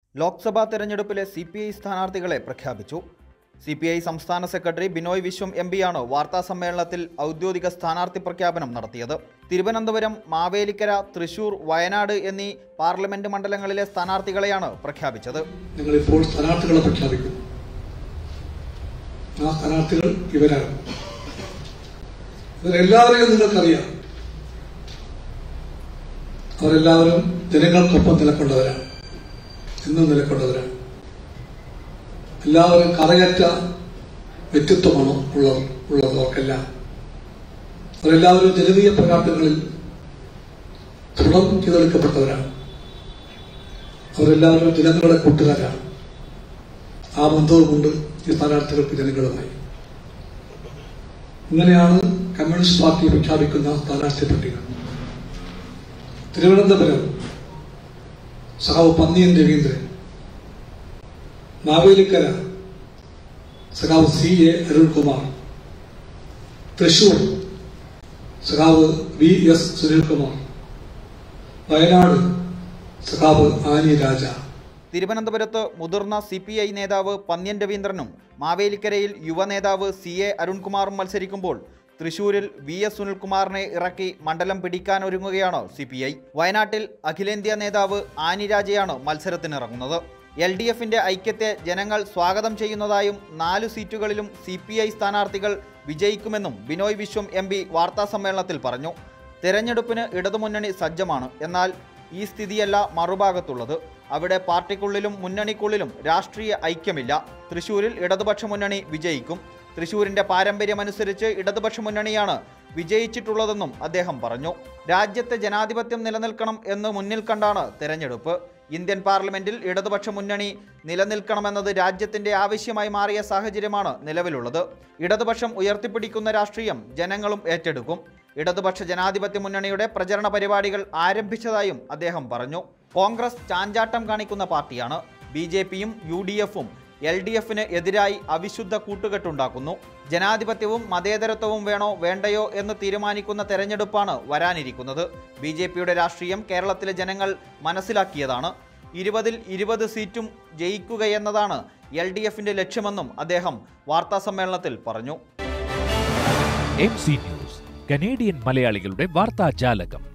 ലോക്സഭാ തെരഞ്ഞെടുപ്പിലെ C P I സ്ഥാനാർത്ഥികളെ പ്രഖ്യാപിച്ചു സി പി ഐ സംസ്ഥാന സെക്രട്ടറി ബിനോയ് വിശ്വം എം പിയാണ് വാർത്താ സമ്മേളനത്തിൽ ഔദ്യോഗിക സ്ഥാനാർത്ഥി പ്രഖ്യാപനം നടത്തിയത് തിരുവനന്തപുരം മാവേലിക്കര തൃശൂർ വയനാട് എന്നീ പാർലമെന്റ് മണ്ഡലങ്ങളിലെ സ്ഥാനാർത്ഥികളെയാണ് പ്രഖ്യാപിച്ചത് ഞങ്ങളിപ്പോൾ സ്ഥാനാർത്ഥികളെ പ്രഖ്യാപിക്കുന്നു ആ സ്ഥാനാർത്ഥികൾ ഇവരാണ് ഇവരെല്ലാവരെയും നിങ്ങൾക്കറിയാം അവരെല്ലാവരും ജനങ്ങൾക്കൊപ്പം നിലക്കൊണ്ടവരാണ് എന്നും നിലക്കൊണ്ടവരാണ് എല്ലാവരും കറയറ്റ വ്യക്തിത്വമാണ് ഉള്ളത് ഉള്ളവർക്കെല്ലാം അവരെല്ലാവരും ജനകീയ പോരാട്ടങ്ങളിൽ ദൃഢം ചെയ്തെടുക്കപ്പെട്ടവരാണ് അവരെല്ലാവരും ജനങ്ങളുടെ കൂട്ടുകാരാണ് ആ ബന്ധവും കൊണ്ട് ഈ സ്ഥാനാർത്ഥികൾക്ക് ജനങ്ങളുമായി ഇങ്ങനെയാണ് കമ്മ്യൂണിസ്റ്റ് പാർട്ടി പ്രഖ്യാപിക്കുന്ന സ്ഥാനാർത്ഥി പട്ടിക തിരുവനന്തപുരം സഖാവ് പന്നിയൻ രവീന്ദ്രൻ മാവേലിക്കര സഖാവ് സി എ അരുൺകുമാർ തൃശൂർ സഖാവ് വി എസ് സുനിൽകുമാർ വയനാട് സഖാവ് ആനി രാജ തിരുവനന്തപുരത്ത് മുതിർന്ന സി പി ഐ നേതാവ് പന്ന്യൻ രവീന്ദ്രനും മാവേലിക്കരയിൽ യുവ നേതാവ് സി എ അരുൺകുമാറും മത്സരിക്കുമ്പോൾ തൃശൂരിൽ വി എസ് സുനിൽകുമാറിനെ ഇറക്കി മണ്ഡലം പിടിക്കാനൊരുങ്ങുകയാണ് സി പി ഐ വയനാട്ടിൽ അഖിലേന്ത്യാ നേതാവ് ആനി രാജയാണ് മത്സരത്തിനിറങ്ങുന്നത് എൽ ഡി എഫിന്റെ ഐക്യത്തെ ജനങ്ങൾ സ്വാഗതം ചെയ്യുന്നതായും നാലു സീറ്റുകളിലും സി പി ഐ സ്ഥാനാർത്ഥികൾ വിജയിക്കുമെന്നും ബിനോയ് വിശ്വം എം പി വാർത്താസമ്മേളനത്തിൽ പറഞ്ഞു തെരഞ്ഞെടുപ്പിന് ഇടതുമുന്നണി സജ്ജമാണ് എന്നാൽ ഈ സ്ഥിതിയല്ല മറുഭാഗത്തുള്ളത് അവിടെ പാർട്ടിക്കുള്ളിലും മുന്നണിക്കുള്ളിലും രാഷ്ട്രീയ ഐക്യമില്ല തൃശൂരിൽ ഇടതുപക്ഷ മുന്നണി വിജയിക്കും തൃശൂരിന്റെ പാരമ്പര്യമനുസരിച്ച് ഇടതുപക്ഷ മുന്നണിയാണ് വിജയിച്ചിട്ടുള്ളതെന്നും അദ്ദേഹം പറഞ്ഞു രാജ്യത്തെ ജനാധിപത്യം നിലനിൽക്കണം എന്ന് മുന്നിൽ കണ്ടാണ് തെരഞ്ഞെടുപ്പ് ഇന്ത്യൻ പാർലമെന്റിൽ ഇടതുപക്ഷ മുന്നണി നിലനിൽക്കണമെന്നത് രാജ്യത്തിന്റെ ആവശ്യമായി മാറിയ സാഹചര്യമാണ് നിലവിലുള്ളത് ഇടതുപക്ഷം ഉയർത്തിപ്പിടിക്കുന്ന രാഷ്ട്രീയം ജനങ്ങളും ഏറ്റെടുക്കും ഇടതുപക്ഷ ജനാധിപത്യ മുന്നണിയുടെ പ്രചരണ പരിപാടികൾ ആരംഭിച്ചതായും അദ്ദേഹം പറഞ്ഞു കോൺഗ്രസ് ചാഞ്ചാട്ടം കാണിക്കുന്ന പാർട്ടിയാണ് ബി ജെ പിയും യു ഡി എഫും എൽ ഡി എഫിന് എതിരായി അവിശുദ്ധ കൂട്ടുകെട്ടുണ്ടാക്കുന്നു ജനാധിപത്യവും മതേതരത്വവും വേണോ വേണ്ടയോ എന്ന് തീരുമാനിക്കുന്ന തെരഞ്ഞെടുപ്പാണ് വരാനിരിക്കുന്നത് ബി ജെ പിയുടെ രാഷ്ട്രീയം കേരളത്തിലെ ജനങ്ങൾ മനസ്സിലാക്കിയതാണ് ഇരുപതിൽ ഇരുപത് സീറ്റും ജയിക്കുകയെന്നതാണ് എൽ ഡി എഫിന്റെ ലക്ഷ്യമെന്നും അദ്ദേഹം വാർത്താസമ്മേളനത്തിൽ പറഞ്ഞു എം സി ന്യൂസ് കനേഡിയൻ മലയാളികളുടെ വാർത്താജാലകം